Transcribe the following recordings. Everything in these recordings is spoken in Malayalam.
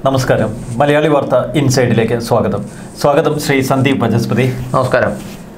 നമസ്കാരം മലയാളി വാർത്ത ഇൻസൈഡിലേക്ക് സ്വാഗതം സ്വാഗതം ശ്രീ സന്ദീപ് വചസ്പതി നമസ്കാരം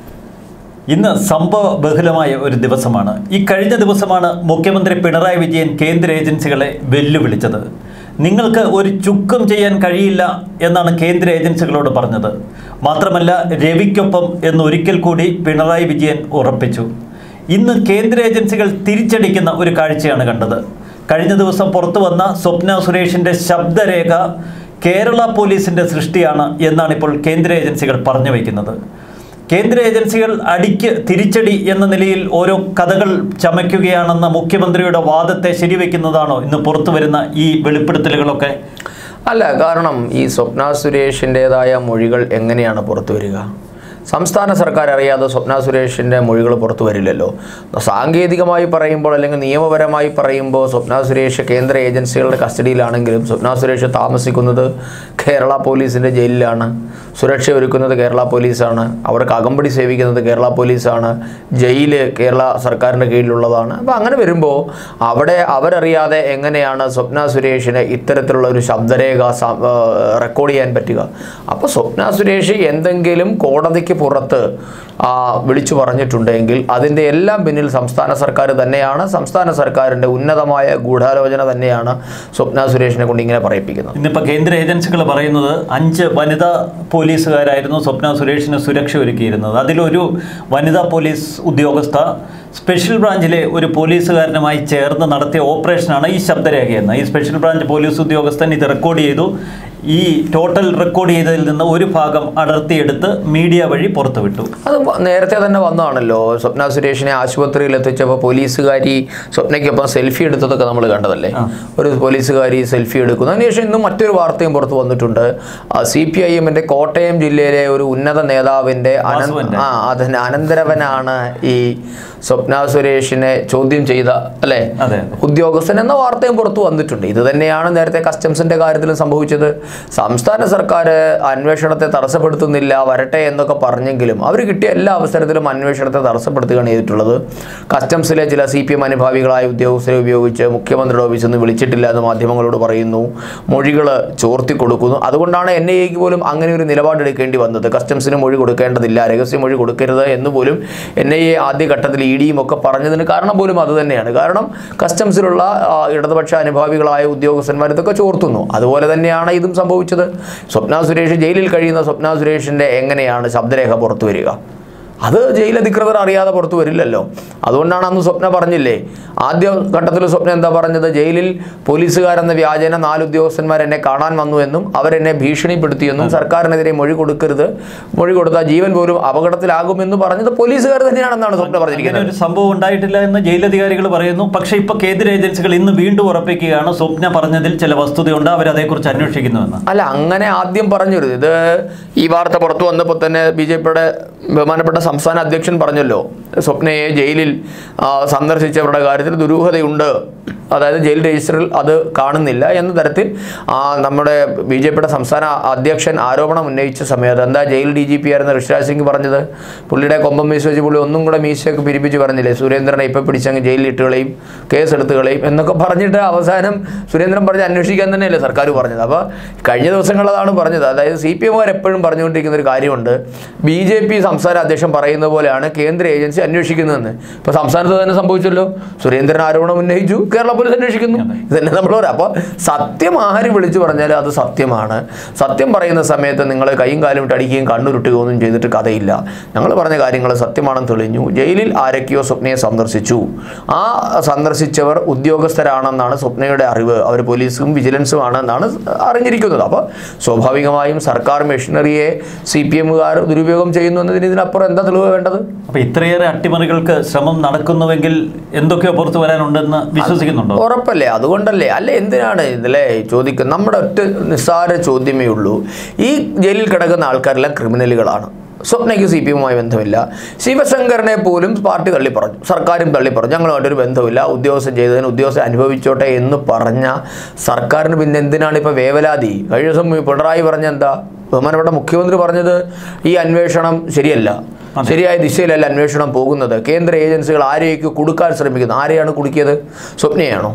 ഇന്ന് സംഭവ ബഹുലമായ ഒരു ദിവസമാണ് ഈ കഴിഞ്ഞ ദിവസമാണ് മുഖ്യമന്ത്രി പിണറായി വിജയൻ കേന്ദ്ര ഏജൻസികളെ വെല്ലുവിളിച്ചത് നിങ്ങൾക്ക് ഒരു ചുക്കും ചെയ്യാൻ കഴിയില്ല എന്നാണ് കേന്ദ്ര ഏജൻസികളോട് പറഞ്ഞത് മാത്രമല്ല രവിക്കൊപ്പം എന്ന് ഒരിക്കൽ കൂടി പിണറായി വിജയൻ ഉറപ്പിച്ചു ഇന്ന് കേന്ദ്ര ഏജൻസികൾ തിരിച്ചടിക്കുന്ന ഒരു കാഴ്ചയാണ് കണ്ടത് കഴിഞ്ഞ ദിവസം പുറത്തു വന്ന സ്വപ്ന സുരേഷിൻ്റെ ശബ്ദരേഖ കേരള പോലീസിൻ്റെ സൃഷ്ടിയാണ് എന്നാണ് ഇപ്പോൾ കേന്ദ്ര ഏജൻസികൾ പറഞ്ഞു വയ്ക്കുന്നത് കേന്ദ്ര ഏജൻസികൾ അടിക്ക് തിരിച്ചടി എന്ന നിലയിൽ ഓരോ കഥകൾ ചമയ്ക്കുകയാണെന്ന മുഖ്യമന്ത്രിയുടെ വാദത്തെ ശരിവെക്കുന്നതാണോ ഇന്ന് പുറത്തു വരുന്ന ഈ വെളിപ്പെടുത്തലുകളൊക്കെ അല്ല കാരണം ഈ സ്വപ്ന സുരേഷിൻ്റെതായ മൊഴികൾ എങ്ങനെയാണ് പുറത്തു വരിക സംസ്ഥാന സർക്കാർ അറിയാതെ സ്വപ്ന സുരേഷിൻ്റെ മൊഴികൾ പുറത്തു വരില്ലല്ലോ സാങ്കേതികമായി പറയുമ്പോൾ അല്ലെങ്കിൽ നിയമപരമായി പറയുമ്പോൾ സ്വപ്ന സുരേഷ് കേന്ദ്ര ഏജൻസികളുടെ കസ്റ്റഡിയിലാണെങ്കിലും സ്വപ്ന സുരേഷ് താമസിക്കുന്നത് കേരള പോലീസിൻ്റെ ജയിലിലാണ് സുരക്ഷ ഒരുക്കുന്നത് കേരള പോലീസാണ് അവർക്ക് അകമ്പടി സേവിക്കുന്നത് കേരള പോലീസാണ് ജയില് കേരള സർക്കാരിൻ്റെ കീഴിലുള്ളതാണ് അപ്പോൾ അങ്ങനെ വരുമ്പോൾ അവിടെ അവരറിയാതെ എങ്ങനെയാണ് സ്വപ്ന സുരേഷിന് ഇത്തരത്തിലുള്ള ഒരു ശബ്ദരേഖ സ- ആ, റെക്കോർഡ് ചെയ്യാൻ പറ്റുക അപ്പോൾ സ്വപ്ന സുരേഷ് എന്തെങ്കിലും കോടതിക്ക് പുറത്ത് ആ, വിളിച്ചു പറഞ്ഞിട്ടുണ്ടെങ്കിൽ അതിൻ്റെ എല്ലാം പിന്നിൽ സംസ്ഥാന സർക്കാർ തന്നെയാണ് സംസ്ഥാന സർക്കാരിൻ്റെ ഉന്നതമായ ഗൂഢാലോചന തന്നെയാണ് സ്വപ്ന സുരേഷിനെ കൊണ്ട് ഇങ്ങനെ പറയിപ്പിക്കുന്നത് ഇന്നിപ്പോൾ കേന്ദ്ര ഏജൻസികൾ പറയുന്നത് അഞ്ച് വനിതാ പോലീസുകാരായിരുന്നു സ്വപ്ന സുരേഷിന് സുരക്ഷ ഒരുക്കിയിരുന്നത് അതിലൊരു വനിതാ പോലീസ് ഉദ്യോഗസ്ഥ സ്പെഷ്യൽ ബ്രാഞ്ചിലെ ഒരു പോലീസുകാരനുമായി ചേർന്ന് നടത്തിയ ഓപ്പറേഷനാണ് ഈ ശബ്ദരേഖയെന്ന് ഈ സ്പെഷ്യൽ ബ്രാഞ്ച് പോലീസ് ഉദ്യോഗസ്ഥൻ ഇത് റെക്കോർഡ് ചെയ്തു ഈ ടോട്ടൽ റെക്കോർഡ് ചെയ്തതിൽ നിന്ന് ഒരു ഭാഗം അടർത്തിയെടുത്ത് മീഡിയ വഴി പുറത്തുവിട്ടു അത് വ- നേരത്തെ തന്നെ വന്നതാണല്ലോ സ്വപ്ന സുരേഷിനെ ആശുപത്രിയിൽ എത്തിച്ചപ്പോൾ പോലീസുകാരി സ്വപ്നയ്ക്കൊപ്പം സെൽഫി എടുത്തതൊക്കെ നമ്മൾ കണ്ടതല്ലേ ഒരു പോലീസുകാരി സെൽഫി എടുക്കുന്നു അതിനുശേഷം ഇന്നും മറ്റൊരു വാർത്തയും പുറത്ത് വന്നിട്ടുണ്ട് സി പി ഐ എമ്മിന്റെ കോട്ടയം ജില്ലയിലെ ഒരു ഉന്നത നേതാവിന്റെ അനന്ത വാസുവിന്റെ. ആ അതിന് അനന്തരവനാണ് ഈ സ്വപ്ന സുരേഷിനെ ചോദ്യം ചെയ്ത അല്ലേ അതെ ഉദ്യോഗസ്ഥൻ എന്ന വാർത്തയും പുറത്തു വന്നിട്ടുണ്ട് ഇത് തന്നെയാണ് നേരത്തെ കസ്റ്റംസിന്റെ കാര്യത്തിലും സംഭവിച്ചത് സംസ്ഥാന സർക്കാർ അന്വേഷണത്തെ തടസ്സപ്പെടുത്തുന്നില്ല വരട്ടെ എന്നൊക്കെ പറഞ്ഞെങ്കിലും അവർ കിട്ടിയ എല്ലാ അവസരത്തിലും അന്വേഷണത്തെ തടസ്സപ്പെടുത്തുകയാണ് ചെയ്തിട്ടുള്ളത് കസ്റ്റംസിലെ ചില സി പി എം അനുഭാവികളായ ഉദ്യോഗസ്ഥരെ ഉപയോഗിച്ച് മുഖ്യമന്ത്രിയുടെ ഓഫീസിൽ നിന്ന് വിളിച്ചിട്ടില്ല എന്ന് മാധ്യമങ്ങളോട് പറയുന്നു മൊഴികൾ ചോർത്തി കൊടുക്കുന്നു അതുകൊണ്ടാണ് എൻ ഐ എക്ക് പോലും അങ്ങനെ ഒരു നിലപാടെടുക്കേണ്ടി വന്നത് കസ്റ്റംസിന് മൊഴി കൊടുക്കേണ്ടതില്ല രഹസ്യ മൊഴി കൊടുക്കരുത് എന്ന് പോലും എൻ ഐ എ ആദ്യഘട്ടത്തിൽ ഇ ഡിയും ഒക്കെ പറഞ്ഞതിന് കാരണം പോലും അത് തന്നെയാണ് കാരണം കസ്റ്റംസിലുള്ള ആ, ഇടതുപക്ഷ അനുഭാവികളായ ഉദ്യോഗസ്ഥന്മാർ ഇതൊക്കെ ചോർത്തുന്നു അതുപോലെ തന്നെയാണ് ഇതും സംഭവിച്ചത് സ്വപ്ന സുരേഷ് ജയിലിൽ കഴിയുന്ന സ്വപ്ന സുരേഷിൻ്റെ എങ്ങനെയാണ് ശബ്ദരേഖ പുറത്തു വരിക അത് ജയിലധികൃതർ അറിയാതെ പുറത്തു വരില്ലല്ലോ അതുകൊണ്ടാണ് അന്ന് സ്വപ്ന പറഞ്ഞില്ലേ ആദ്യ ഘട്ടത്തിൽ സ്വപ്ന എന്താ പറഞ്ഞത് ജയിലിൽ പോലീസുകാരെന്ന വ്യാജേന നാല് ഉദ്യോഗസ്ഥന്മാർ എന്നെ കാണാൻ വന്നു എന്നും അവരെന്നെ ഭീഷണിപ്പെടുത്തിയെന്നും സർക്കാരിനെതിരെ മൊഴി കൊടുക്കരുത് മൊഴി കൊടുത്താൽ ജീവൻ പോലും അപകടത്തിലാകുമെന്ന് പറഞ്ഞത് പോലീസുകാർ തന്നെയാണെന്നാണ് സ്വപ്ന അങ്ങനെ പറഞ്ഞിരിക്കുന്നത് ഒരു സംഭവം ഉണ്ടായിട്ടില്ല എന്ന് ജയിലധികാരികൾ പറയുന്നു പക്ഷേ ഇപ്പൊ കേന്ദ്ര ഏജൻസികൾ ഇന്ന് വീണ്ടും ഉറപ്പിക്കുകയാണ് സ്വപ്ന പറഞ്ഞതിൽ ചില വസ്തുതയുണ്ട് അവർ അതേക്കുറിച്ച് അന്വേഷിക്കുന്നുവെന്ന് അല്ല അങ്ങനെ ആദ്യം പറഞ്ഞിരുന്നു ഇത് ഈ വാർത്ത പുറത്തു വന്നപ്പോൾ തന്നെ ബി ജെ പിയുടെ ബഹുമാനപ്പെട്ട സംസ്ഥാന അധ്യക്ഷൻ പറഞ്ഞല്ലോ സ്വപ്നയെ ജയിലിൽ ആ, സന്ദർശിച്ചവരുടെ കാര്യത്തിൽ ദുരൂഹതയുണ്ട് അതായത് ജയിൽ രജിസ്റ്ററിൽ അത് കാണുന്നില്ല എന്ന തരത്തിൽ ആ, നമ്മുടെ ബി ജെ പിയുടെ സംസ്ഥാന അധ്യക്ഷൻ ആരോപണം ഉന്നയിച്ച സമയത്ത് എന്താ ജയിൽ ഡി ജി പി ആയിരുന്ന ഋഷിരാജ് സിംഗ് പറഞ്ഞത് പുള്ളിയുടെ കൊമ്പം മീശ വെച്ച് പുള്ളി ഒന്നും കൂടെ മീശയൊക്കെ പിരിപ്പിച്ച് പറഞ്ഞില്ലേ സുരേന്ദ്രനെ ഇപ്പം പിടിച്ചങ്ങ് ജയിലിൽ ഇട്ട് കളയും കേസ് എടുത്ത് കളയും എന്നൊക്കെ പറഞ്ഞിട്ട് അവസാനം സുരേന്ദ്രൻ പറഞ്ഞ് അന്വേഷിക്കാൻ തന്നെയല്ലേ സർക്കാർ പറഞ്ഞത് അപ്പോൾ കഴിഞ്ഞ ദിവസങ്ങളതാണ് പറഞ്ഞത് അതായത് സി പി എമ്മുകാർ എപ്പോഴും പറഞ്ഞുകൊണ്ടിരിക്കുന്ന ഒരു കാര്യമുണ്ട് ബി ജെ പി സംസ്ഥാന അധ്യക്ഷൻ പറയുന്ന പോലെയാണ് കേന്ദ്ര ഏജൻസി അന്വേഷിക്കുന്നതെന്ന് ഇപ്പോൾ സംസ്ഥാനത്ത് തന്നെ സംഭവിച്ചല്ലോ സുരേന്ദ്രൻ ആരോപണം ഉന്നയിച്ചു കേരള പോലീസ് അന്വേഷിക്കുന്നു ഇതന്നെ നമ്മൾ പറയാം അപ്പോൾ സത്യം ആര് വിളിച്ചു പറഞ്ഞാൽ അത് സത്യമാണ് സത്യം പറയുന്ന സമയത്ത് നിങ്ങൾ കൈയും കാലും ഇട്ട് അടിക്കുകയും കണ്ണുരുട്ടുകയോ ഒന്നും ചെയ്തിട്ട് കഥയില്ല ഞങ്ങൾ പറഞ്ഞ കാര്യങ്ങൾ സത്യമാണെന്ന് തെളിഞ്ഞു ജയിലിൽ ആരൊക്കെയോ സ്വപ്നയെ സന്ദർശിച്ചു ആ സന്ദർശിച്ചവർ ഉദ്യോഗസ്ഥരാണെന്നാണ് സ്വപ്നയുടെ അറിവ് അവർ പോലീസും വിജിലൻസും ആണെന്നാണ് അറിഞ്ഞിരിക്കുന്നത് അപ്പോൾ സ്വാഭാവികമായും സർക്കാർ മെഷീനറിയെ സി പി എമ്മുകാർ ദുരുപയോഗം ചെയ്യുന്നു എന്നതിന് ഇതിനപ്പുറം എന്താ തെളിവ് വേണ്ടത് അപ്പൊ ഇത്രയേറെ അട്ടിമറികൾക്ക് ശ്രമം നടക്കുന്നുവെങ്കിൽ എന്തൊക്കെയോ പുറത്തു വരാനുണ്ടെന്ന് വിശ്വസിക്കുന്നുണ്ടോ ഉറപ്പല്ലേ അതുകൊണ്ടല്ലേ അല്ല എന്തിനാണ് ഇതിലെ ചോദിക്കുന്നത് നമ്മുടെ ഒറ്റ നിസ്സാര ചോദ്യമേ ഉള്ളൂ ഈ ജയിലിൽ കിടക്കുന്ന ആൾക്കാരെല്ലാം ക്രിമിനലുകളാണ് സ്വപ്നയ്ക്ക് സി പി എമ്മുമായി ബന്ധമില്ല ശിവശങ്കരനെ പോലും പാർട്ടി തള്ളിപ്പറഞ്ഞു സർക്കാരും തള്ളിപ്പറഞ്ഞു ഞങ്ങളുമായിട്ടൊരു ബന്ധമില്ല ഉദ്യോഗസ്ഥൻ ചെയ്തതിന് ഉദ്യോഗസ്ഥൻ അനുഭവിച്ചോട്ടെ എന്ന് പറഞ്ഞ സർക്കാരിന് പിന്നെ എന്തിനാണ് ഇപ്പോൾ വേവലാതി കഴിഞ്ഞ ദിവസം പിണറായി പറഞ്ഞ എന്താ ബഹുമാനപ്പെട്ട മുഖ്യമന്ത്രി പറഞ്ഞത് ഈ അന്വേഷണം ശരിയല്ല ശരിയായ ദിശയിലല്ല അന്വേഷണം പോകുന്നത് കേന്ദ്ര ഏജൻസികൾ ആരെയൊക്കെ കൊടുക്കാൻ ശ്രമിക്കുന്നു ആരെയാണ് കുടുക്കിയത് സ്വപ്നയാണോ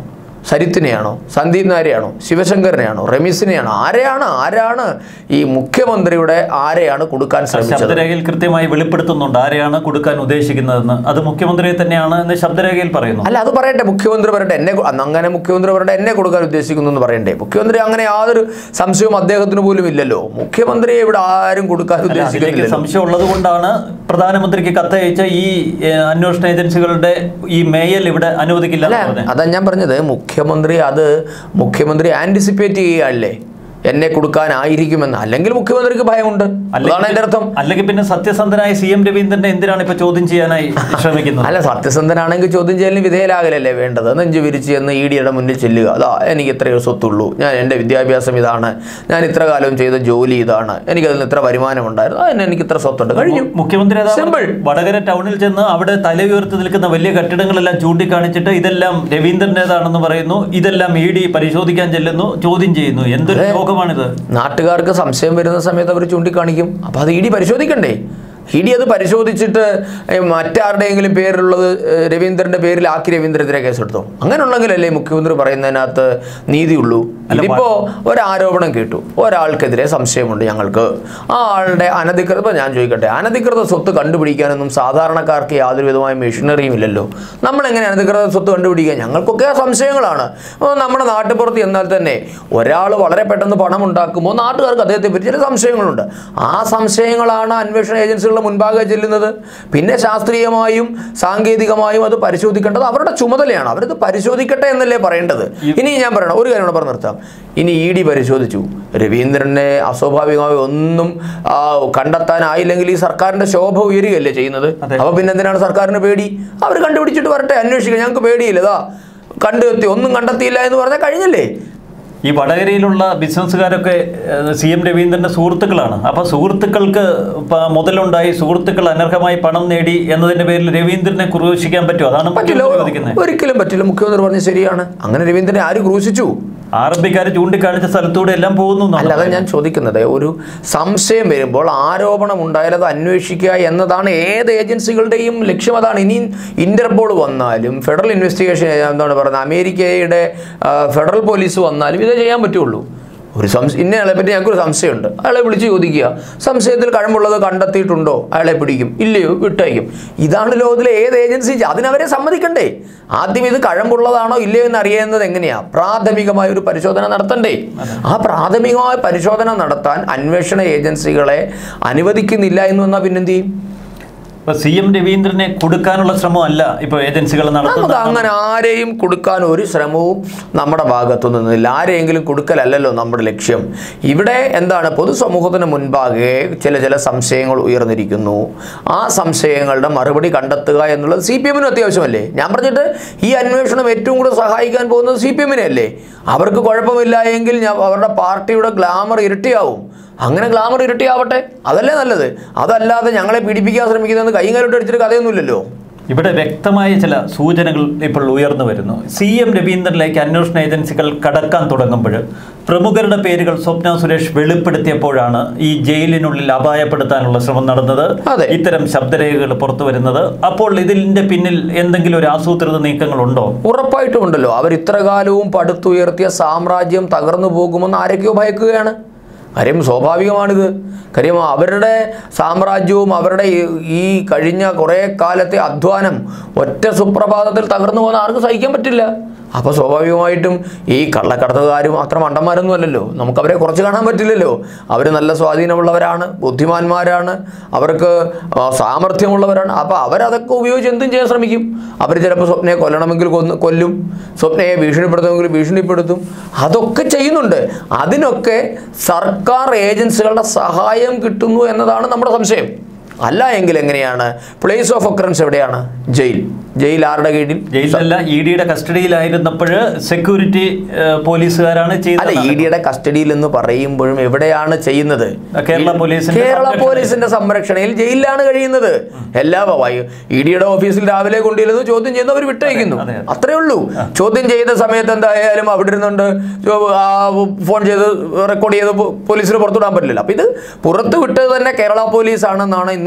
സരിത്തിനെയാണോ സന്ദീപ് നായരെയാണോ ശിവശങ്കരനെയാണോ റമീസിനെയാണോ ആരെയാണ് ആരാണ് ഈ മുഖ്യമന്ത്രിയുടെ ആരെയാണ് കൊടുക്കാൻ ശ്രമിച്ചത് ശബ്ദരേഖയിൽ കൃത്യമായി വെളിപ്പെടുത്തുന്നുണ്ട് ആരെയാണ് കൊടുക്കാൻ ഉദ്ദേശിക്കുന്നതെന്ന് അത് മുഖ്യമന്ത്രിയെ തന്നെയാണ് എന്ന് ശബ്ദരേഖയിൽ പറയുന്നു അല്ല അത് പറയട്ടെ മുഖ്യമന്ത്രി പറയട്ടെ എന്നെ കൊ- അന്ന് അങ്ങനെ മുഖ്യമന്ത്രി പറയട്ടെ എന്നെ കൊടുക്കാൻ ഉദ്ദേശിക്കുന്നു എന്ന് പറയണ്ടേ മുഖ്യമന്ത്രി അങ്ങനെ യാതൊരു സംശയവും അദ്ദേഹത്തിന് പോലും ഇല്ലല്ലോ മുഖ്യമന്ത്രിയെ ഇവിടെ ആരും കൊടുക്കാൻ അല്ല, അതിലേക്ക് ഉദ്ദേശിക്കുന്നില്ലല്ലോ സംശയം ഉള്ളത് കൊണ്ടാണ് പ്രധാനമന്ത്രിക്ക് കത്തയച്ച ഈ ഏഹ്, അന്വേഷണ ഏജൻസികളുടെ ഈ മേയൽ ഇവിടെ അനുവദിക്കില്ല അല്ല എന്ന് പറഞ്ഞത്. അതാ ഞാൻ പറഞ്ഞത് മുഖ്യമന്ത്രി അത് മുഖ്യമന്ത്രി ആന്റിസിപ്പേറ്റ് ചെയ്യുകയല്ലേ എന്നെ കൊടുക്കാനായിരിക്കുമെന്ന് അല്ലെങ്കിൽ മുഖ്യമന്ത്രിക്ക് ഭയമുണ്ട് അതാണ് എൻ്റെ അർത്ഥം അല്ലെങ്കിൽ പിന്നെ സത്യസന്ധനായ സി എം രവീന്ദ്രനെ എന്തിനാണ് ഇപ്പൊ ചോദ്യം ചെയ്യാനായി ശ്രമിക്കുന്നത് അല്ല സത്യസന്ധനാണെങ്കിൽ ചോദ്യം ചെയ്യലിന് വിധേയരാകലല്ലേ വേണ്ടത് നെഞ്ചു വിരിച്ച് എന്ന് ഇ ഡിയുടെ മുന്നിൽ ചെല്ലുക അതാ എനിക്ക് ഇത്രയോ സ്വത്തുള്ളൂ ഞാൻ എൻ്റെ വിദ്യാഭ്യാസം ഇതാണ് ഞാൻ ഇത്ര കാലം ചെയ്ത ജോലി ഇതാണ് എനിക്കതിൽ ഇത്ര വരുമാനം ഉണ്ടായിരുന്നു അതിന് എനിക്ക് ഇത്ര സ്വത്തുണ്ട് കഴിഞ്ഞു മുഖ്യമന്ത്രി അതാ Simple. വടകര ടൗണിൽ ചെന്ന് അവിടെ തല ഉയർത്തി നിൽക്കുന്ന വലിയ കെട്ടിടങ്ങളെല്ലാം ചൂണ്ടിക്കാണിച്ചിട്ട് ഇതെല്ലാം രവീന്ദ്രൻ്റെതാണെന്ന് പറയുന്നു ഇതെല്ലാം ഇ ഡി പരിശോധിക്കാൻ ചെല്ലുന്നു ചോദ്യം ചെയ്യുന്നു എന്തൊരു രോഗമാണിത് നാട്ടുകാർക്ക് സംശയം വരുന്ന സമയത്ത് അവർ ചൂണ്ടിക്കാണിക്കും അപ്പോൾ അത് ഇ ഡി പരിശോധിക്കണ്ടേ ഇ ഡി അത് പരിശോധിച്ചിട്ട് ഏ, മറ്റാരുടെയെങ്കിലും പേരിലുള്ളത് ഏ, രവീന്ദ്രന്റെ പേരിലാക്കി രവീന്ദ്രനെതിരെ കേസെടുത്തോ അങ്ങനെ ഉണ്ടെങ്കിലല്ലേ മുഖ്യമന്ത്രി പറയുന്നതിനകത്ത് നീതിയുള്ളൂ ഇതിപ്പോ ഒരാരോപണം കേട്ടു ഒരാൾക്കെതിരെ സംശയമുണ്ട് ഞങ്ങൾക്ക് ആ ആളുടെ അനധികൃത ഇപ്പൊ ഞാൻ ചോദിക്കട്ടെ അനധികൃത സ്വത്ത് കണ്ടുപിടിക്കാനൊന്നും സാധാരണക്കാർക്ക് യാതൊരു വിധമായ മെഷീനറിയും ഇല്ലല്ലോ നമ്മൾ എങ്ങനെ അനധികൃത സ്വത്ത് കണ്ടുപിടിക്കുക ഞങ്ങൾക്കൊക്കെ സംശയങ്ങളാണ് അപ്പോൾ നമ്മുടെ നാട്ടുപുറത്ത് എന്നാൽ തന്നെ ഒരാൾ വളരെ പെട്ടെന്ന് പണം ഉണ്ടാക്കുമ്പോൾ നാട്ടുകാർക്ക് അദ്ദേഹത്തെ പറ്റി ചില സംശയങ്ങളുണ്ട് ആ സംശയങ്ങളാണ് അന്വേഷണ ഏജൻസികളുടെ മുൻപാകെ ചെല്ലുന്നത് പിന്നെ ശാസ്ത്രീയമായും സാങ്കേതികമായും അത് പരിശോധിക്കേണ്ടത് അവരുടെ ചുമതലയാണ് അവരത് പരിശോധിക്കട്ടെ എന്നല്ലേ പറയേണ്ടത് ഇനി ഞാൻ പറയണം ഒരു കാര്യം കൂടെ പറഞ്ഞു നിർത്താം ഇനി ഇ ഡി പരിശോധിച്ചു രവീന്ദ്രനെ അസ്വാഭാവികമായി ഒന്നും ആ, കണ്ടെത്താനായില്ലെങ്കിൽ ഈ സർക്കാരിന്റെ ശോഭ ഉയരുകയല്ലേ ചെയ്യുന്നത് അതെ. അപ്പൊ പിന്നെ എന്തിനാണ് സർക്കാരിന് പേടി അവർ കണ്ടുപിടിച്ചിട്ട് വരട്ടെ അന്വേഷിക്കുക ഞങ്ങൾക്ക് പേടിയില്ല ഇതാ കണ്ടെത്തി ഒന്നും കണ്ടെത്തിയില്ല എന്ന് പറഞ്ഞാൽ കഴിഞ്ഞല്ലേ ഈ വടകരയിലുള്ള ബിസിനസ്സുകാരൊക്കെ സി എം രവീന്ദ്രന്റെ സുഹൃത്തുക്കളാണ് അപ്പൊ സുഹൃത്തുക്കൾക്ക് പ- മുതലുണ്ടായി സുഹൃത്തുക്കൾ അനർഹമായി പണം നേടി എന്നതിന്റെ പേരിൽ രവീന്ദ്രനെ ക്രൂശിക്കാൻ പറ്റുമോ അതാണ് പറ്റില്ല മുഖ്യമന്ത്രി ചോദിക്കുന്നത് ഒരിക്കലും പറ്റില്ല മുഖ്യമന്ത്രി പറഞ്ഞത് ശരിയാണ് അങ്ങനെ രവീന്ദ്രനെ ആര് ക്രൂശിച്ചു ആർ എം പിക്കാർ ചൂണ്ടിക്കാണിച്ച സ്ഥലത്തൂടെ എല്ലാം പോകുന്നു എന്നാണ് അല്ലാതെ ഞാൻ ചോദിക്കുന്നത് ഒരു സംശയം വരുമ്പോൾ ആരോപണം ഉണ്ടായാൽ അത് അന്വേഷിക്കുക എന്നതാണ് ഏത് ഏജൻസികളുടെയും ലക്ഷ്യം അതാണ് ഇനി ഇന്റർപോൾ വന്നാലും ഫെഡറൽ ഇൻവെസ്റ്റിഗേഷൻ എന്താണ് പറയുന്നത് അമേരിക്കയുടെ ആ, ഫെഡറൽ പോലീസ് വന്നാലും ഇതേ ചെയ്യാൻ പറ്റുള്ളൂ ഒരു സംശയം ഇന്നയാളെ പറ്റി ഞങ്ങൾക്കൊരു സംശയമുണ്ട് അയാളെ വിളിച്ച് ചോദിക്കുക സംശയത്തിൽ കഴമ്പുള്ളത് കണ്ടെത്തിയിട്ടുണ്ടോ അയാളെ പിടിക്കും ഇല്ലയോ വിട്ടയക്കും ഇതാണ് ലോകത്തിലെ ഏത് ഏജൻസി അതിനവരെ സമ്മതിക്കണ്ടേ ആദ്യം ഇത് കഴമ്പുള്ളതാണോ ഇല്ലയോ എന്ന് അറിയുന്നത് എങ്ങനെയാ പ്രാഥമികമായ ഒരു പരിശോധന നടത്തണ്ടേ ആ പ്രാഥമികമായ പരിശോധന നടത്താൻ അന്വേഷണ ഏജൻസികളെ അനുവദിക്കുന്നില്ല എന്ന് വന്നാൽ പിന്നെന്ത് ചെയ്യും ഇപ്പൊ സി എം രവീന്ദ്രനെ കൊടുക്കാനുള്ള ശ്രമമല്ല ഇപ്പൊ ഏജൻസികൾ നമുക്ക് നടത്തുന്നത് അങ്ങനെ ആരെയും കൊടുക്കാൻ ഒരു ശ്രമവും നമ്മുടെ ഭാഗത്തു നിന്നില്ല ആരെയെങ്കിലും കൊടുക്കലല്ലല്ലോ നമ്മുടെ ലക്ഷ്യം ഇവിടെ എന്താണ് പൊതുസമൂഹത്തിന് മുൻപാകെ ചില ചില സംശയങ്ങൾ ഉയർന്നിരിക്കുന്നു ആ സംശയങ്ങളുടെ മറുപടി കണ്ടെത്തുക എന്നുള്ളത് സി പി എമ്മിനും അത്യാവശ്യമല്ലേ ഞാൻ പറഞ്ഞിട്ട് ഈ അന്വേഷണം ഏറ്റവും കൂടുതൽ സഹായിക്കാൻ പോകുന്നത് സി പി എമ്മിനെ അല്ലേ അവർക്ക് കുഴപ്പമില്ല എങ്കിൽ ഞാൻ അവരുടെ പാർട്ടിയുടെ ഗ്ലാമർ ഇരട്ടിയാവും അങ്ങനെ ഗ്ലാമർ ഇരട്ടിയാവട്ടെ അതല്ലേ നല്ലത് അതല്ലാതെ ഞങ്ങളെ പീഡിപ്പിക്കാൻ ശ്രമിക്കുന്നത് കൈയും കാലോട്ട് അടിച്ചിട്ട് കഥയൊന്നുമില്ലല്ലോ ഇവിടെ വ്യക്തമായ ചില സൂചനകൾ ഇപ്പോൾ ഉയർന്നു വരുന്നു സി എം രവീന്ദ്രനിലേക്ക് അന്വേഷണ ഏജൻസികൾ കടക്കാൻ തുടങ്ങുമ്പോൾ പ്രമുഖരുടെ പേരുകൾ സ്വപ്ന സുരേഷ് വെളിപ്പെടുത്തിയപ്പോഴാണ് ഈ ജയിലിനുള്ളിൽ അപായപ്പെടുത്താനുള്ള ശ്രമം നടന്നത് അതെ. ഇത്തരം ശബ്ദരേഖകൾ പുറത്തു വരുന്നത് അപ്പോൾ ഇതിന്റെ പിന്നിൽ എന്തെങ്കിലും ഒരു ആസൂത്രിത നീക്കങ്ങളുണ്ടോ ഉറപ്പായിട്ടും ഉണ്ടല്ലോ അവർ ഇത്ര കാലവും പടുത്തുയർത്തിയ സാമ്രാജ്യം തകർന്നു പോകുമെന്ന് ആരൊക്കെയോ ഭയക്കുകയാണ് കാര്യം സ്വാഭാവികമാണിത് കാര്യം അവരുടെ സാമ്രാജ്യവും അവരുടെ ഈ- ഈ കഴിഞ്ഞ കുറേ കാലത്തെ അധ്വാനം ഒറ്റ സുപ്രഭാതത്തിൽ തകർന്നു പോകുന്ന ആർക്കും സഹിക്കാൻ പറ്റില്ല അപ്പോൾ സ്വാഭാവികമായിട്ടും ഈ കള്ളക്കടത്തുകാരും അത്ര മണ്ടന്മാരൊന്നും അല്ലല്ലോ നമുക്ക് അവരെ കുറച്ച് കാണാൻ പറ്റില്ലല്ലോ അവർ നല്ല സ്വാധീനമുള്ളവരാണ് ബുദ്ധിമാന്മാരാണ് അവർക്ക് ആ, സാമർഥ്യമുള്ളവരാണ് അപ്പോൾ അവരതൊക്കെ ഉപയോഗിച്ച് എന്തും ചെയ്യാൻ ശ്രമിക്കും അവർ ചിലപ്പോൾ സ്വപ്നയെ കൊല്ലണമെങ്കിൽ കൊന്ന് കൊല്ലും സ്വപ്നയെ ഭീഷണിപ്പെടുത്തുമെങ്കിൽ ഭീഷണിപ്പെടുത്തും അതൊക്കെ ചെയ്യുന്നുണ്ട് അതിനൊക്കെ സർക്കാർ ഏജൻസികളുടെ സഹായം കിട്ടുന്നു എന്നതാണ് നമ്മുടെ സംശയം അല്ല എങ്കിൽ എങ്ങനെയാണ് പ്ലേസ് ഓഫ് ഒക്കറൻസ് എവിടെയാണ് ജയിൽ ജയിൽ ആരുടെ കീഴിൽ ജയിലിലല്ല ഇ ഡിയുടെ കസ്റ്റഡിയിലായിരുന്നപ്പോൾ സെക്യൂരിറ്റി ഏഹ്, പോലീസുകാരാണ് അല്ല ചെയ്തത് ഇ ഡിയുടെ കസ്റ്റഡിയിൽ എന്ന് പറയുമ്പോഴും എവിടെയാണ് ചെയ്യുന്നത് കേരള പോലീസിന്റെ കേരള സംരക്ഷണയിൽ. പോലീസിന്റെ സംരക്ഷണയിൽ ജയിലിലാണ് കഴിയുന്നത് എല്ലാ ഇ ഡിയുടെ ഓഫീസിൽ രാവിലെ കൊണ്ടുവരുന്നത് ചോദ്യം ചെയ്യുന്നു അവർ വിട്ടയക്കുന്നു അതെ, അതെ. അത്രേ ഉള്ളൂ ചോദ്യം ചെയ്ത സമയത്ത് എന്തായാലും അവിടെ ഇരുന്നുണ്ട് ചോ- ആ ഫോൺ ചെയ്ത് റെക്കോർഡ് ചെയ്ത് പോ- പോലീസിന് പുറത്തുവിടാൻ പറ്റില്ലല്ലോ അപ്പൊ ഇത് പുറത്ത് വിട്ടത് തന്നെ കേരള പോലീസ് ആണെന്നാണ് ഇന്ന്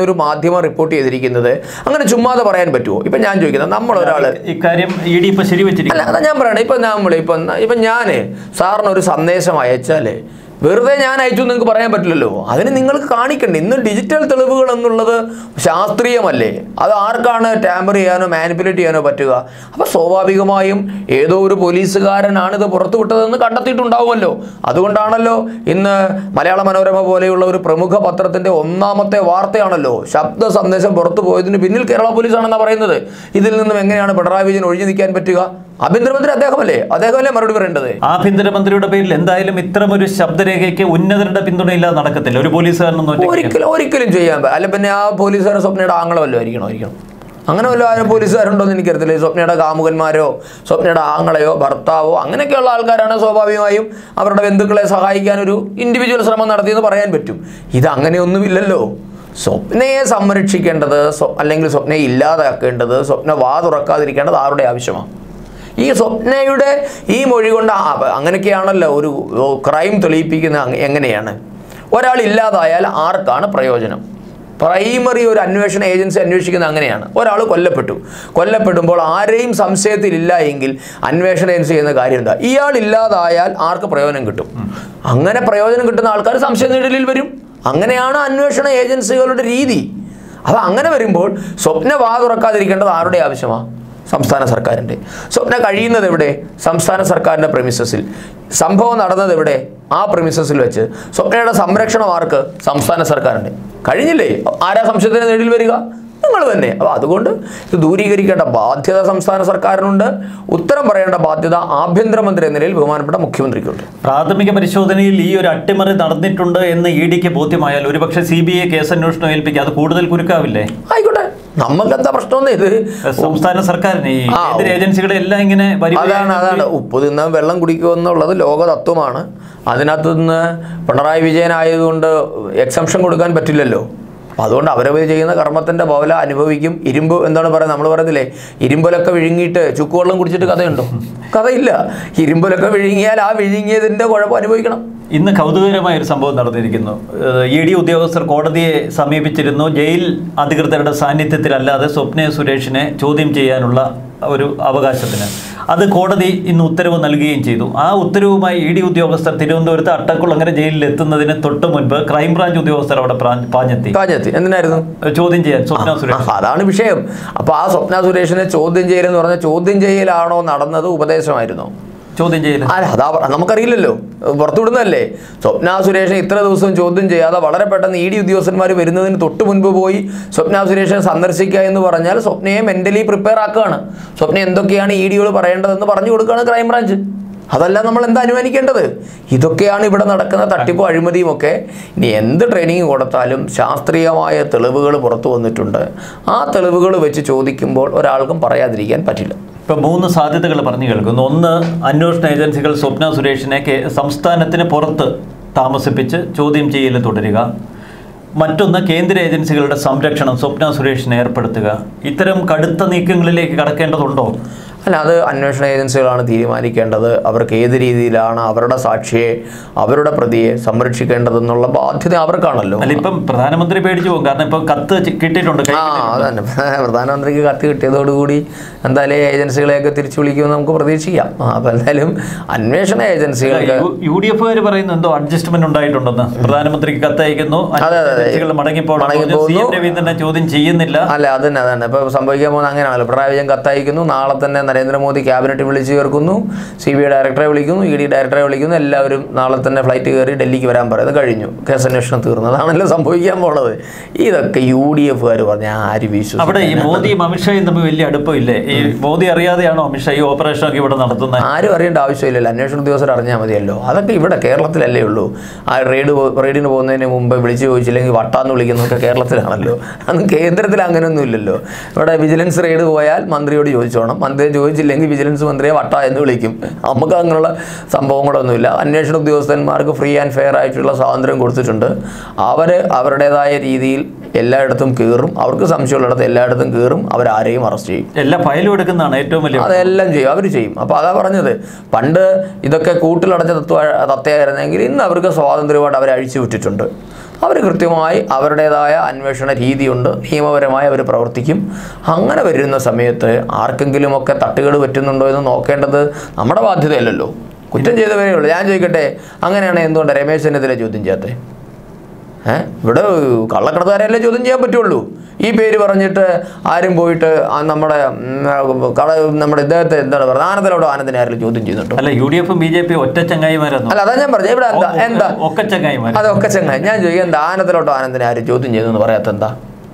എന്നൊരു മാധ്യമം റിപ്പോർട്ട് ചെയ്തിരിക്കുന്നത് അങ്ങനെ ചുമ്മാതെ പറയാൻ പറ്റുമോ ഇപ്പം ഞാൻ ചോദിക്കുന്നത് നമ്മളൊരാൾ ഇക്കാര്യം ഇ ഡി ഇപ്പൊ ശരിവെച്ചിരിക്കും അല്ല അതാ ഞാൻ പറയണേ ഇപ്പം നമ്മൾ ഇപ്പം ഇപ്പം ഞാൻ സാറിന് ഒരു സന്ദേശം അയച്ചാൽ വെറുതെ ഞാൻ അയച്ചു എന്ന് നിങ്ങൾക്ക് പറയാൻ പറ്റില്ലല്ലോ അതിന് നിങ്ങൾക്ക് കാണിക്കണ്ടേ ഇന്ന് ഡിജിറ്റൽ തെളിവുകൾ എന്നുള്ളത് ശാസ്ത്രീയമല്ലേ അത് ആർക്കാണ് ടാമ്പർ ചെയ്യാനോ മാനിപ്പുലേറ്റ് ചെയ്യാനോ പറ്റുക അപ്പോൾ സ്വാഭാവികമായും ഏതോ ഒരു പോലീസുകാരനാണ് ഇത് പുറത്തു വിട്ടതെന്ന് കണ്ടെത്തിയിട്ടുണ്ടാവുമല്ലോ അതുകൊണ്ടാണല്ലോ ഇന്ന് മലയാള മനോരമ പോലെയുള്ള ഒരു പ്രമുഖ പത്രത്തിന്റെ ഒന്നാമത്തെ വാർത്തയാണല്ലോ ശബ്ദ സന്ദേശം പുറത്തു പോയതിന് പിന്നിൽ കേരള പോലീസാണെന്നാണ് പറയുന്നത് ഇതിൽ നിന്നും എങ്ങനെയാണ് പിണറായി വിജയൻ ഒഴിഞ്ഞു നിൽക്കാൻ പറ്റുക ആഭ്യന്തരമന്ത്രി അദ്ദേഹമല്ലേ അദ്ദേഹമല്ലേ മറുപടി പറയേണ്ടത് ആഭ്യന്തരമന്ത്രിയുടെ പേരിൽ എന്തായാലും ഇത്തരമൊരു ശബ്ദരേഖയ്ക്ക് ഉന്നതരുടെ പിന്തുണയില്ലാതെ നടക്കത്തില്ല ഒരു പോലീസുകാരനൊന്നും ഒറ്റയ്ക്ക് ഒരിക്കലും ഒരിക്കലും ചെയ്യാൻ പറ്റില്ല അല്ല പിന്നെ ആ പോലീസുകാരൻ സ്വപ്നയുടെ ആങ്ങളെ വല്ലതും ആയിരിക്കണോ ആയിരിക്കണം അങ്ങനെ വല്ല ആരും പോലീസുകാരുണ്ടോ എന്ന് എനിക്കറിയത്തില്ല ഈ സ്വപ്നയുടെ കാമുകന്മാരോ സ്വപ്നയുടെ ആങ്ങളെയോ ഭർത്താവോ അങ്ങനെയൊക്കെയുള്ള ആൾക്കാരാണ് സ്വാഭാവികമായും അവരുടെ ബന്ധുക്കളെ സഹായിക്കാൻ ഒരു ഇൻഡിവിജ്വൽ ശ്രമം നടത്തിയെന്ന് പറയാൻ പറ്റും ഇത് അങ്ങനെയൊന്നുമില്ലല്ലോ സ്വപ്നയെ സംരക്ഷിക്കേണ്ടത് സ്വ- അല്ലെങ്കിൽ സ്വപ്നയെ ഇല്ലാതാക്കേണ്ടത് സ്വപ്ന വാ തുറക്കാതിരിക്കേണ്ടത് ആരുടെ ആവശ്യമാണ് ഈ സ്വപ്നയുടെ ഈ മൊഴി കൊണ്ട് ആ, അപ്പൊ അങ്ങനെയൊക്കെയാണല്ലോ ഒരു ക്രൈം തെളിയിപ്പിക്കുന്ന അങ്ങ- എങ്ങനെയാണ് ഒരാൾ ഇല്ലാതായാൽ ആർക്കാണ് പ്രയോജനം പ്രൈമറി ഒരു അന്വേഷണ ഏജൻസി അന്വേഷിക്കുന്നത് അങ്ങനെയാണ് ഒരാൾ കൊല്ലപ്പെട്ടു കൊല്ലപ്പെടുമ്പോൾ ആരെയും സംശയത്തിലില്ല എങ്കിൽ അന്വേഷണ ഏജൻസി ചെയ്യുന്ന കാര്യം എന്താ ഇയാൾ ഇല്ലാതായാൽ ആർക്ക് പ്രയോജനം കിട്ടും അങ്ങനെ പ്രയോജനം കിട്ടുന്ന ആൾക്കാർ സംശയ നിഴലിൽ വരും അങ്ങനെയാണ് അന്വേഷണ ഏജൻസികളുടെ രീതി അപ്പോൾ അങ്ങനെ വരുമ്പോൾ സ്വപ്ന വാ തുറക്കാതിരിക്കേണ്ടത് ആരുടെ ആവശ്യമാണ് സംസ്ഥാന സർക്കാരിൻ്റെ സ്വപ്ന കഴിയുന്നത് എവിടെ സംസ്ഥാന സർക്കാരിൻ്റെ പ്രമിസസിൽ സംഭവം നടന്നത് എവിടെ ആ പ്രമിസസിൽ വെച്ച് സ്വപ്നയുടെ സംരക്ഷണം ആർക്ക് സംസ്ഥാന സർക്കാരിൻ്റെ കഴിഞ്ഞില്ലേ ആരാ സംശയത്തിന് നേടിൽ വരിക നിങ്ങൾ തന്നെ അപ്പോൾ അതുകൊണ്ട് ഇത് ദൂരീകരിക്കേണ്ട ബാധ്യത സംസ്ഥാന സർക്കാരിനുണ്ട് ഉത്തരം പറയേണ്ട ബാധ്യത ആഭ്യന്തരമന്ത്രി എന്ന നിലയിൽ ബഹുമാനപ്പെട്ട മുഖ്യമന്ത്രിക്കുണ്ട് പ്രാഥമിക പരിശോധനയിൽ ഈ ഒരു അട്ടിമറി നടന്നിട്ടുണ്ട് എന്ന് ഇ ഡിക്ക് ബോധ്യമായാൽ ഒരുപക്ഷെ സി ബി ഐ കേസ് അന്വേഷണം ഏൽപ്പിക്കുക അത് കൂടുതൽ കുരുക്കാവില്ലേ ആയിക്കോട്ടെ നമുക്ക് എന്താ പ്രശ്നമൊന്നും ഇത് സംസ്ഥാന സർക്കാരിന് ഈ ആ, കേന്ദ്ര ഏജൻസികളെ എല്ലാം ഇങ്ങനെ വരിവരിയായി അതാണ് അതാണ് ഉപ്പ് തിന്നാൻ വെള്ളം കുടിക്കുക എന്നുള്ളത് ലോക തത്വമാണ് അതിനകത്ത് നിന്ന് പിണറായി വിജയൻ ആയതുകൊണ്ട് എക്സംഷൻ കൊടുക്കാൻ പറ്റില്ലല്ലോ അപ്പം അതുകൊണ്ട് അവരവർ ചെയ്യുന്ന കർമ്മത്തിൻ്റെ ബോല അനുഭവിക്കും ഇരുമ്പ് എന്താണ് പറയുന്നത് നമ്മൾ പറയുന്നില്ലേ ഇരുമ്പലൊക്കെ വിഴുങ്ങിയിട്ട് ചുക്കുവെള്ളം കുടിച്ചിട്ട് കഥയുണ്ടോ കഥയില്ല ഇരുമ്പലൊക്കെ വിഴുങ്ങിയാൽ ആ വിഴുങ്ങിയതിൻ്റെ കുഴപ്പം അനുഭവിക്കണം ഇന്ന് കൗതുകകരമായ ഒരു സംഭവം നടന്നിരിക്കുന്നു ഇ ഡി ഉദ്യോഗസ്ഥർ കോടതിയെ സമീപിച്ചിരുന്നു ജയിൽ അധികൃതരുടെ സാന്നിധ്യത്തിലല്ലാതെ സ്വപ്ന സുരേഷിനെ ചോദ്യം ചെയ്യാനുള്ള ഒരു അവകാശത്തിന് അത് കോടതി ഇന്ന് ഉത്തരവ് നൽകുകയും ചെയ്തു ആ ഉത്തരവുമായി ഇ ഡി ഉദ്യോഗസ്ഥർ തിരുവനന്തപുരത്ത് അട്ടക്കുളങ്ങര ജയിലിൽ എത്തുന്നതിന് തൊട്ട് മുൻപ് ക്രൈംബ്രാഞ്ച് ഉദ്യോഗസ്ഥർ അവിടെ പ്രാ- പാഞ്ഞെത്തി കാഞ്ഞെത്തി എന്തിനായിരുന്നു ചോദ്യം ചെയ്യാൻ സ്വപ്ന ആ, സുരേഷ് അതാണ് വിഷയം അപ്പോൾ ആ സ്വപ്ന സുരേഷിനെ ചോദ്യം ചെയ്യലെന്ന് പറഞ്ഞാൽ ചോദ്യം ചെയ്യലാണോ നടന്നത് ഉപദേശമായിരുന്നോ ചോദ്യം ചെയ്യൽ അല്ല അതാ പറ- നമുക്കറിയില്ലല്ലോ പുറത്തുവിടുന്നതല്ലേ സ്വപ്ന സുരേഷിനെ ഇത്ര ദിവസം ചോദ്യം ചെയ്യാതെ വളരെ പെട്ടെന്ന് ഇ ഡി ഉദ്യോഗസ്ഥന്മാർ വരുന്നതിന് തൊട്ട് മുൻപ് പോയി സ്വപ്ന സുരേഷിനെ സന്ദർശിക്കുക എന്ന് പറഞ്ഞാൽ സ്വപ്നയെ മെന്റലി പ്രിപ്പയർ ആക്കുകയാണ് സ്വപ്ന എന്തൊക്കെയാണ് ഇ ഡിയോട് പറയേണ്ടതെന്ന് പറഞ്ഞു കൊടുക്കുകയാണ് ക്രൈംബ്രാഞ്ച് അതല്ല നമ്മൾ എന്താ അനുമാനിക്കേണ്ടത് ഇതൊക്കെയാണ് ഇവിടെ നടക്കുന്ന തട്ടിപ്പും അഴിമതിയും ഒക്കെ ഇനി എന്ത് ട്രെയിനിങ് കൊടുത്താലും ശാസ്ത്രീയമായ തെളിവുകൾ പുറത്തു വന്നിട്ടുണ്ട് ആ തെളിവുകൾ വെച്ച് ചോദിക്കുമ്പോൾ ഒരാൾക്കും പറയാതിരിക്കാൻ പറ്റില്ല ഇപ്പൊ മൂന്ന് സാധ്യതകൾ പറഞ്ഞു കേൾക്കുന്നു ഒന്ന് അന്വേഷണ ഏജൻസികൾ സ്വപ്ന സുരേഷിനെ കേ- സംസ്ഥാനത്തിന് പുറത്ത് താമസിപ്പിച്ച് ചോദ്യം ചെയ്യൽ തുടരുക മറ്റൊന്ന് കേന്ദ്ര ഏജൻസികളുടെ സംരക്ഷണം സ്വപ്ന സുരേഷിനെ ഏർപ്പെടുത്തുക ഇത്തരം കടുത്ത നീക്കങ്ങളിലേക്ക് കടക്കേണ്ടതുണ്ടോ അല്ല അത് അന്വേഷണ ഏജൻസികളാണ് തീരുമാനിക്കേണ്ടത് അവർക്ക് ഏത് രീതിയിലാണ് അവരുടെ സാക്ഷിയെ അവരുടെ പ്രതിയെ സംരക്ഷിക്കേണ്ടതെന്നുള്ള ബാധ്യത അവർക്കാണല്ലോ അല്ല ഇപ്പം പ്രധാനമന്ത്രി പേടിച്ചു പോകും കാരണം ഇപ്പം കത്ത് ചി- കിട്ടിയിട്ടുണ്ട് കൈ ആ അതന്നെ പ്രധാനമന്ത്രിക്ക് കത്ത് കിട്ടിയതോടുകൂടി എന്തായാലും ഏജൻസികളെയൊക്കെ തിരിച്ചു വിളിക്കുമെന്ന് നമുക്ക് പ്രതീക്ഷിക്കാം ആ, അപ്പം എന്തായാലും അന്വേഷണ ഏജൻസികൾക്ക് യു ഡി എഫുകാർ പറയുന്നു എന്തോ അഡ്ജസ്റ്റ്മെന്റ് ഉണ്ടായിട്ടുണ്ടെന്ന് പ്രധാനമന്ത്രിക്ക് കത്തയക്കുന്നു അതെ, അതെ. ഏജൻസികൾ മടങ്ങിപ്പോകണം മടങ്ങിപ്പോകുന്നു. സി എം രവീന്ദ്രനെ ചോദ്യം ചെയ്യുന്നില്ല അല്ല അതന്നെ അതന്നെ ഇപ്പോൾ സംഭവിക്കാൻ പോകുന്ന അങ്ങനെയാണല്ലോ പിണറായി വിജയൻ കത്തയക്കുന്നു നാളെ തന്നെ നരേന്ദ്രമോദി ക്യാബിനറ്റ് വിളിച്ചു ചേർക്കുന്നു സി ബി ഐ ഡയറക്ടറെ വിളിക്കുന്നു ഇ ഡി ഡയറക്ടറെ വിളിക്കുന്നു എല്ലാവരും നാളെ തന്നെ ഫ്ലൈറ്റ് കയറി ഡൽഹിക്ക് വരാൻ പറയുന്നത് കഴിഞ്ഞു കേസ് അന്വേഷണം തീർന്നു അതാണല്ലോ സംഭവിക്കാൻ പോണത് ഇതൊക്കെ യു ഡി എഫുകാർ പറഞ്ഞ ആര് അവിടെ ഈ വിശ്വസിക്കും മോദിയും അമിത്ഷായും തമ്മിൽ വലിയ അടുപ്പമില്ലേ ഈ മോദി അറിയാതെയാണോ അമിത്ഷാ ഈ ഓപ്പറേഷൻ ഒക്കെ ഇവിടെ നടത്തുന്നത് ആരും അറിയേണ്ട ആവശ്യമില്ലല്ലോ അന്വേഷണ ഉദ്യോഗസ്ഥർ അറിഞ്ഞാൽ മതിയല്ലോ അതൊക്കെ ഇവിടെ കേരളത്തിലല്ലേ ഉള്ളൂ ആ റെയ്ഡ് പോ- റെയ്ഡിന് പോകുന്നതിന് മുമ്പ് വിളിച്ചു ചോദിച്ചില്ലെങ്കിൽ വട്ടാന്ന് വിളിക്കുന്നതൊക്കെ കേരളത്തിലാണല്ലോ അന്ന് കേന്ദ്രത്തിൽ അങ്ങനെയൊന്നും ഇല്ലല്ലോ ഇവിടെ വിജിലൻസ് റെയ്ഡ് പോയാൽ മന്ത്രിയോട് ചോദിച്ചോണം മന്ത്രി ചോദിച്ചില്ലെങ്കിൽ വിജിലൻസ് മന്ത്രിയെ വട്ട എന്ന് വിളിക്കും നമുക്ക് അങ്ങനെയുള്ള സംഭവങ്ങളൊന്നുമില്ല അന്വേഷണ ഉദ്യോഗസ്ഥന്മാർക്ക് ഫ്രീ ആൻഡ് ഫെയർ ആയിട്ടുള്ള സ്വാതന്ത്ര്യം കൊടുത്തിട്ടുണ്ട് അവർ അവരുടേതായ രീതിയിൽ എല്ലായിടത്തും കയറും അവർക്ക് സംശയമുള്ളിടത്ത് എല്ലായിടത്തും കയറും അവരാരെയും അറസ്റ്റ് ചെയ്യും എല്ലാ ഫയലും എടുക്കുന്നതാണ് ഏറ്റവും വലിയ അതെല്ലാം ചെയ്യും അവർ ചെയ്യും അപ്പോൾ അതാ പറഞ്ഞത് പണ്ട് ഇതൊക്കെ കൂട്ടിലടച്ച തത്വ തത്തയായിരുന്നെങ്കിൽ ഇന്ന് അവർക്ക് സ്വാതന്ത്ര്യമായിട്ട് അവരെ അഴിച്ചു വിട്ടിട്ടുണ്ട് അവർ കൃത്യമായി അവരുടേതായ അന്വേഷണ രീതിയുണ്ട് നിയമപരമായി അവർ പ്രവർത്തിക്കും അങ്ങനെ വരുന്ന സമയത്ത് ആർക്കെങ്കിലുമൊക്കെ തട്ടുകൾ പറ്റുന്നുണ്ടോ എന്ന് നോക്കേണ്ടത് നമ്മുടെ ബാധ്യതയല്ലല്ലോ കുറ്റം ചെയ്തവരേ ഉള്ളൂ ഞാൻ ചോദിക്കട്ടെ അങ്ങനെയാണെങ്കിൽ എന്തുകൊണ്ടാണ് രമേശ് ചെന്നിത്തല ചോദ്യം ചെയ്യാത്തത് ഏ ഇവിടെ കള്ളക്കടത്തുകാരല്ലേ ചോദ്യം ചെയ്യാൻ പറ്റുള്ളൂ ഈ പേര് പറഞ്ഞിട്ട് ആരും പോയിട്ട് ആ നമ്മുടെ ഉം, കള നമ്മുടെ ഇദ്ദേഹത്തെ എന്താണ് പറയുക ആനന്ദലോട് ആനന്ദിനെ ആരെങ്കിലും ചോദ്യം ചെയ്യുന്നുണ്ടോ അല്ല യു ഡി എഫും ബി ജെ പി ഒറ്റ ചങ്ങായിമാരായിരുന്നു അല്ല അതാ ഞാൻ പറഞ്ഞത് ഇവിടെ എന്താ എന്താ ഒക്കെ ചങ്ങായിമാർ അതൊക്കെ ചങ്ങായി ഞാൻ ചോദിക്കാം എന്താ ആനന്ദലോട്ടോ ആനന്ദിനെ ആരും ചോദ്യം ചെയ്തെന്ന് പറയാത്ത എന്താ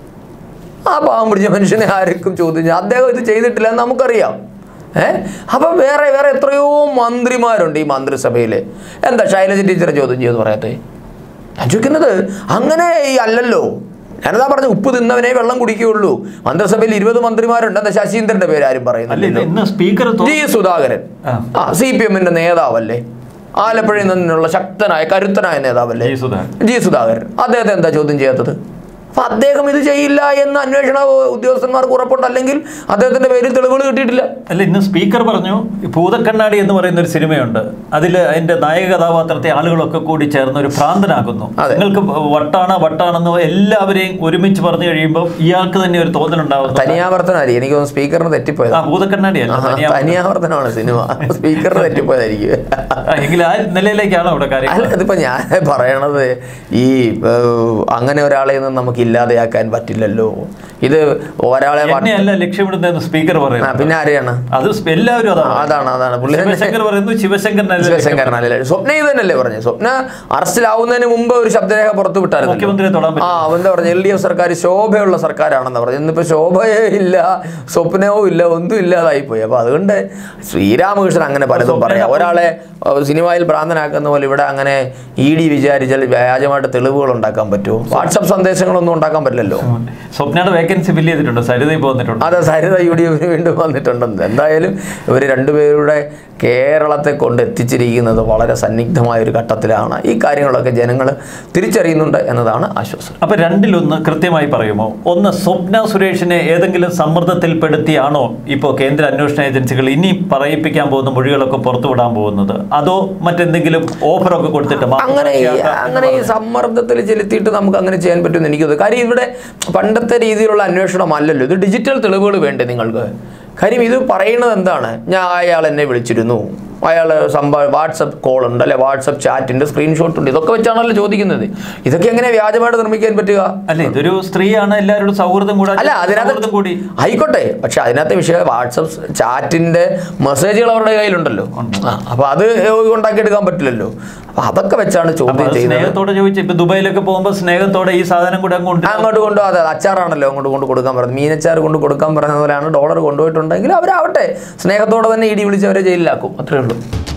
ആ പാവം പിടിച്ച മനുഷ്യനെ ആർക്കും ചോദ്യം ചെയ്യാം അദ്ദേഹം ഇത് ചെയ്തിട്ടില്ല എന്ന് നമുക്കറിയാം ഏ അപ്പം വേറെ വേറെ എത്രയോ മന്ത്രിമാരുണ്ട് ഈ മന്ത്രിസഭയിൽ എന്താ ശൈലജ ടീച്ചറെ ചോദ്യം ചെയ്യുമെന്ന് പറയാത്തേ ഞാൻ ചോദിക്കുന്നത് അങ്ങനെ ഈ അല്ലല്ലോ ഞാനതാ പറഞ്ഞ ഉപ്പ് തിന്നവനെ വെള്ളം കുടിക്കുകയുള്ളൂ മന്ത്രിസഭയിൽ ഇരുപത് മന്ത്രിമാരുണ്ട് എന്താ ശശീന്ദ്രന്റെ പേര് ആരും അല്ല ഇത് പറയുന്നില്ലല്ലോ ഇന്ന് സ്പീക്കർ ജി സുധാകരൻ ആ. ആ സി പി എമ്മിന്റെ നേതാവല്ലേ ആലപ്പുഴയിൽ നിന്നുള്ള ശക്തനായ കരുത്തനായ നേതാവല്ലേ ജി സുധാകരൻ. ജി സുധാകരൻ അദ്ദേഹത്തെ എന്താ ചോദ്യം ചെയ്യാത്തത് അപ്പൊ അദ്ദേഹം ഇത് ചെയ്യില്ല എന്ന് അന്വേഷണ ഉദ്യോഗസ്ഥന്മാർക്ക് ഉറപ്പുണ്ട് അല്ലെങ്കിൽ അദ്ദേഹത്തിന്റെ പേരിൽ തെളിവുകൾ കിട്ടിയിട്ടില്ല അല്ല ഇന്ന് സ്പീക്കർ പറഞ്ഞു ഈ ഭൂതക്കണ്ണാടി എന്ന് പറയുന്ന ഒരു സിനിമയുണ്ട് അതിൽ അതിന്റെ നായക കഥാപാത്രത്തെ ആളുകളൊക്കെ കൂടി ചേർന്ന് ഒരു ഭ്രാന്തനാക്കുന്നു അതെ. നിങ്ങൾക്ക് വട്ടാണ് വട്ടാണെന്ന് എല്ലാവരെയും ഒരുമിച്ച് പറഞ്ഞു കഴിയുമ്പോൾ ഇയാൾക്ക് തന്നെ ഒരു തോന്നലുണ്ടാവുന്നു തനിയാവർത്തനമായിരിക്കും എനിക്ക് തോന്നുന്നു സ്പീക്കറിന് തെറ്റിപ്പോയത് ആ ഭൂതക്കണ്ണാടി അല്ല തനിയാ- തനിയാവർത്തനമാണ് സിനിമ സ്പീക്കറിന് തെറ്റിപ്പോയതായിരിക്കും ആ, എങ്കിൽ ആ നിലയിലേക്കാണോ ഇവിടെ കാര്യം അല്ല ഇതിപ്പോ ഞാൻ പറയണത് ഈ ഏഹ്, അങ്ങനെ ഒരാളെ ഒന്നും നമുക്ക് ഇല്ലാതെയാക്കാൻ പറ്റില്ലല്ലോ ഇത് ഒരാളെ വ- എന്നെയല്ല ലക്ഷ്യമിടുന്നതെന്ന് സ്പീക്കർ ആ, പറയുന്നു പിന്നെ ആരെയാണ് അത് എല്ലാവരും അതാണ് അതാണ് അതാണ് പുള്ളി തന്നെ ശിവശങ്കർ പറയുന്നു ശിവശങ്കരനല്ല ശിവശങ്കരനല്ലേ സ്വപ്ന ഇത് തന്നെയല്ലേ പറഞ്ഞു സ്വപ്ന അറസ്റ്റിലാവുന്നതിന് മുമ്പ് ഒരു ശബ്ദരേഖ പുറത്തു വിട്ടായിരുന്നു മുഖ്യമന്ത്രിയെ തൊടാൻ ആ പറ്റും എന്താ പറഞ്ഞു എൽ ഡി എഫ് സർക്കാർ ശോഭയുള്ള സർക്കാരാണെന്ന് പറഞ്ഞു ഇന്നിപ്പോ ശോഭയേ ഇല്ല സ്വപ്നവും ഇല്ല ഒന്നും ഇല്ലാതായി പോയി അപ്പൊ അതുകൊണ്ട് ശ്രീരാമകൃഷ്ണൻ അങ്ങനെ പലതും പറയാം ഒരാളെ അഹ് സിനിമയിൽ ഭ്രാന്തനാക്കുന്ന പോലെ ഇവിടെ അങ്ങനെ ഇ ഡി വിചാരിച്ചാൽ വ്യാജമായിട്ട് തെളിവുകൾ ഉണ്ടാക്കാൻ പറ്റുമോ വാട്സപ്പ് സന്ദേശങ്ങളൊന്നും ഉണ്ടാക്കാൻ പറ്റില്ലല്ലോ സ്വപ്നയുടെ വേക്കൻസി ഫില്ല് ചെയ്തിട്ടുണ്ട് സരിതയിൽ പോന്നിട്ടുണ്ട് അതെ സരിത യു ഡി എഫിന് വീണ്ടും വന്നിട്ടുണ്ടെന്ന് എന്തായാലും ഇവർ രണ്ടുപേരുടെ കേരളത്തെ കൊണ്ട് എത്തിച്ചിരിക്കുന്നത് വളരെ സന്നിഗ്ധമായ ഒരു ഘട്ടത്തിലാണ് ഈ കാര്യങ്ങളൊക്കെ ജനങ്ങൾ തിരിച്ചറിയുന്നുണ്ട് എന്നതാണ് ആശ്വാസം അപ്പൊ രണ്ടിലൊന്ന് കൃത്യമായി പറയുമോ ഒന്ന് സ്വപ്ന സുരേഷിനെ ഏതെങ്കിലും സമ്മർദ്ദത്തിൽപ്പെടുത്തിയാണോ ഇപ്പോൾ കേന്ദ്ര അന്വേഷണ ഏജൻസികൾ ഇനി പറയിപ്പിക്കാൻ പോകുന്ന മൊഴികളൊക്കെ പുറത്തുവിടാൻ പോകുന്നത് അതോ മറ്റെന്തെങ്കിലും ഓഫറൊക്കെ കൊടുത്തിട്ട് അങ്ങനെ ഈ മാപ്പ് അങ്ങനെ ഈ സമ്മർദ്ദത്തിൽ ചെലുത്തിയിട്ട് നമുക്ക് അങ്ങനെ ചെയ്യാൻ പറ്റുമെന്ന് എനിക്ക് തോന്നുന്നു കാര്യം ഇവിടെ പണ്ടത്തെ രീതിയിലുള്ള അന്വേഷണം അല്ലല്ലോ ഇത് ഡിജിറ്റൽ തെളിവുകൾ വേണ്ടേ നിങ്ങൾക്ക് കാര്യം ഇത് പറയുന്നത് എന്താണ് ഞാൻ അയാൾ എന്നെ വിളിച്ചിരുന്നു അയാൾ സംഭവ വാട്സപ്പ് കോൾ ഉണ്ട് അല്ലെ വാട്സപ്പ് ചാറ്റിന്റെ സ്ക്രീൻഷോട്ട് ഉണ്ട് ഇതൊക്കെ വെച്ചാണല്ലോ ചോദിക്കുന്നത് ഇതൊക്കെ എങ്ങനെ വ്യാജമായിട്ട് നിർമ്മിക്കാൻ പറ്റുക അല്ല ഇതൊരു സ്ത്രീയാണ് എല്ലാവരോടും സൗഹൃദം കൂടാ അല്ല അതിനകത്ത് സൗഹൃദം കൂടി ആയിക്കോട്ടെ പക്ഷെ അതിനകത്തെ വിഷയം വാട്സപ്പ് ചാറ്റിന്റെ മെസ്സേജുകൾ അവരുടെ കയ്യിലുണ്ടല്ലോ ആ, അപ്പൊ അത് ഉണ്ടാക്കിയെടുക്കാൻ പറ്റില്ലല്ലോ അപ്പൊ അതൊക്കെ വെച്ചാണ് അപ്പൊ ചോദ്യം അത് ചെയ്യുന്നത് സ്നേഹത്തോടെ ചോദിച്ചു ഇപ്പൊ ദുബായിലൊക്കെ പോകുമ്പോൾ സ്നേഹത്തോടെ ഈ സാധനം കൂടെ അങ്ങോട്ട് അങ്ങോട്ട് കൊണ്ടു അതെ അച്ചാറാണല്ലോ അങ്ങോട്ട് കൊണ്ട് കൊടുക്കാൻ പറഞ്ഞത് മീനച്ചാർ കൊണ്ട് കൊടുക്കാൻ പറഞ്ഞ പോലെയാണ് ഡോളർ കൊണ്ടുപോയിട്ടുണ്ടെങ്കിൽ അവരാവട്ടെ സ്നേഹത്തോടെ തന്നെ ഇടി വിളിച്ച് അവരെ ജയിലിലാക്കും അത്രേ ഉള്ളൂ